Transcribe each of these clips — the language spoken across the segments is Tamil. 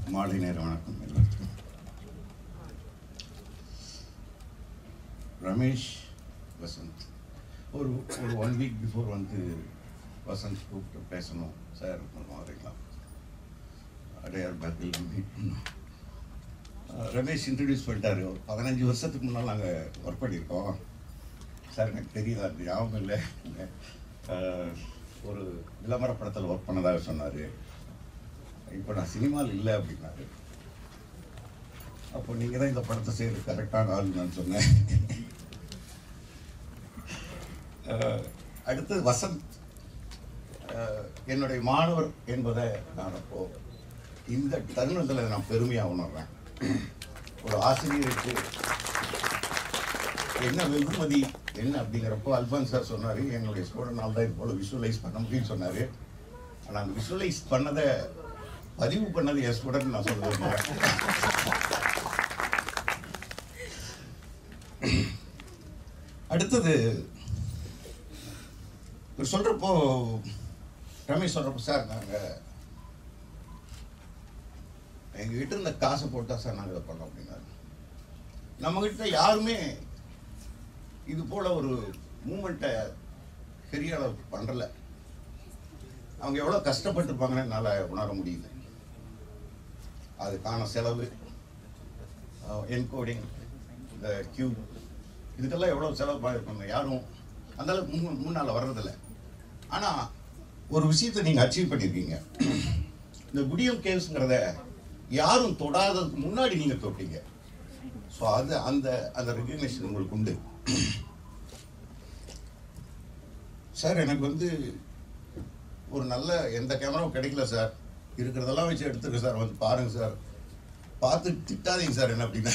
மாலை நேர வணக்கம் எல்லாருக்கும் ரமேஷ் வசந்த் ஒரு ஒரு ஒன் வீக் பிஃபோர் வந்து வசந்த் கூப்பிட்டு பேசணும் சார் கொஞ்சம் வரீங்களா அடையார் பேக்கில் மீட் பண்ணோம் அஹ் ரமேஷ் இன்ட்ரடியூஸ் பண்ணிட்டாரு ஒரு பதினஞ்சு வருஷத்துக்கு முன்னால் நாங்கள் ஒர்க் பண்ணியிருக்கோம் சார் எனக்கு தெரியல அது ஞாபகம் இல்லை அஹ் ஒரு விளம்பர படத்தில் ஒர்க் பண்ணதாக சொன்னார் இப்போ நான் சினிமாவில் இல்லை அப்படின்னாரு அப்போ நீங்கள் தான் இந்த படத்தை செய்யறது கரெக்டான ஆள் நான் சொன்னேன் அஹ் அடுத்தது வசந்த் அஹ் என்னுடைய மாணவர் என்பதை நான் அப்போ இந்த தருணத்தில் நான் பெருமையாக உணர்றேன் ஒரு ஆசிரியருக்கு என்ன வெகுமதி என்ன அப்படிங்கிறப்போ அல்பான் சார் சொன்னார் என்னுடைய ஸ்டூடெண்ட் தான் இது போல விஷுவலைஸ் பண்ண முடியும்னு சொன்னார் ஆனால் அந்த விஷுவலைஸ் பண்ணதை பதிவு பண்ணது என் ஸ்டூடெண்ட் நான் சொல்ல விரும்புகிறேன் அடுத்தது இவர் சொல்றப்போ ரமேஷ் சொல்றப்போ சார் நாங்கள் எங்ககிட்ட இருந்த காசை போட்டா சார் நாங்கள் இதை பண்ணோம் அப்படின்னாரு நம்மகிட்ட யாருமே இது போல ஒரு மூமெண்ட்டை பெரிய அளவுக்கு பண்றல அவங்க எவ்வளோ கஷ்டப்பட்டிருப்பாங்கன்னு என்னால் உணர முடியுது அதுக்கான செலவு என்கோடிங் இந்த கியூ இதுக்கெல்லாம் எவ்வளோ செலவு பண்ணியிருப்பாங்க யாரும் அந்த அளவுக்கு முன் முன்னால் வர்றதில்ல ஆனால் ஒரு விஷயத்தை நீங்கள் அச்சீவ் பண்ணியிருக்கீங்க இந்த குடியம் கேவ்ஸ்ங்கிறத யாரும் தொடாததுக்கு முன்னாடி நீங்கள் தொட்டீங்க ஸோ அது அந்த அந்த ரெகக்னேஷன் உங்களுக்கு உண்டு சார் எனக்கு வந்து ஒரு நல்ல எந்த கேமராவும் கிடைக்கல சார் இருக்கிறதெல்லாம் வச்சு எடுத்துருக்க சார் வந்து பாருங்க சார் பார்த்து திட்டாதீங்க சார் என்ன அப்படின்னா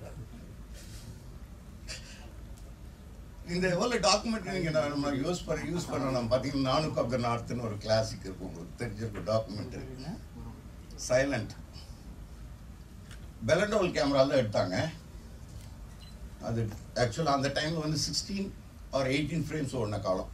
இந்த எவ்வளோ டாக்குமெண்ட் நீங்கள் நான் நம்ம யூஸ் பண்ண யூஸ் பண்ணணும் பார்த்தீங்கன்னா நானுக் ஆஃப் த நார்த்னு ஒரு கிளாசிக் இருக்கும் உங்களுக்கு தெரிஞ்சிருக்கும் டாக்குமெண்ட் சைலண்ட் பெலண்டோல் கேமராவில் எடுத்தாங்க அது ஆக்சுவலாக அந்த டைமில் வந்து சிக்ஸ்டீன் ஆர் எயிட்டீன் ஃப்ரேம்ஸ் ஓடின காலம்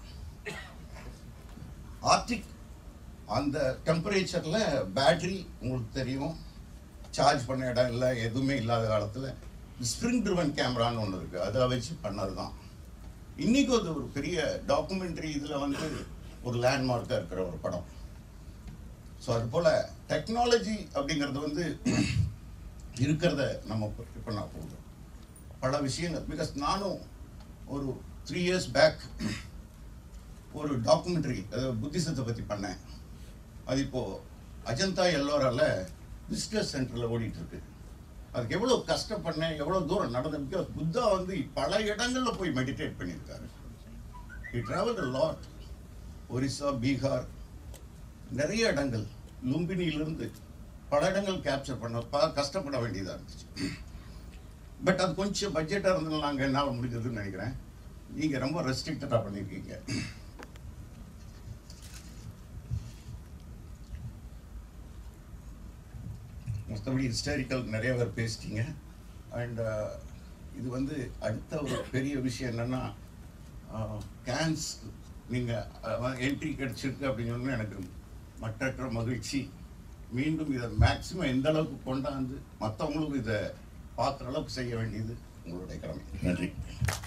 ஆர்டிக் அந்த டெம்பரேச்சரில் பேட்டரி உங்களுக்கு தெரியும் சார்ஜ் பண்ண இடம் இல்லை எதுவுமே இல்லாத காலத்தில் ஸ்ப்ரிங் ட்ரிவன் கேமரான்னு ஒன்று இருக்குது அதில் வச்சு பண்ணது தான் இன்றைக்கி அது ஒரு பெரிய டாக்குமெண்ட்ரி இதில் வந்து ஒரு லேண்ட்மார்க்காக இருக்கிற ஒரு படம் ஸோ அது போல் டெக்னாலஜி அப்படிங்கிறது வந்து இருக்கிறத நம்ம இப்போ நான் போகுது பல விஷயங்கள் பிகாஸ் நானும் ஒரு த்ரீ இயர்ஸ் பேக் ஒரு டாக்குமெண்ட்ரி அதாவது புத்திசத்தை பற்றி பண்ணேன் அது இப்போ அஜந்தா எல்லோரால விசிட்டர் சென்டரில் ஓடிட்டு இருக்கு அதுக்கு எவ்வளோ கஷ்டப்பண்ணேன் எவ்வளோ தூரம் நடந்த பிகாஸ் புத்தா வந்து பல இடங்களில் போய் மெடிடேட் பண்ணியிருக்காரு he traveled a lot Orissa Bihar நிறைய இடங்கள் லும்பினியிலிருந்து பல இடங்கள் கேப்சர் பண்ண ப கஷ்டப்பட வேண்டியதாக இருந்துச்சு பட் அது கொஞ்சம் பட்ஜெட்டாக இருந்தாலும் நாங்கள் என்னால் முடிஞ்சதுன்னு நினைக்கிறேன் நீங்கள் ரொம்ப ரெஸ்ட்ரிக்டடாக பண்ணியிருக்கீங்க மற்றபடி ஹிஸ்டாரிக்கல் நிறைய பேர் பேசிட்டீங்க அண்ட் இது வந்து அடுத்த ஒரு பெரிய விஷயம் என்னென்னா கேன்ஸ் நீங்கள் என்ட்ரி கிடச்சிருக்கு அப்படின்னு சொன்னா எனக்கு மற்றற்ற மகிழ்ச்சி மீண்டும் இதை மேக்ஸிமம் எந்த அளவுக்கு கொண்டாந்து மற்றவங்களுக்கும் இதை பார்க்குற அளவுக்கு செய்ய வேண்டியது உங்களுடைய கடமை நன்றி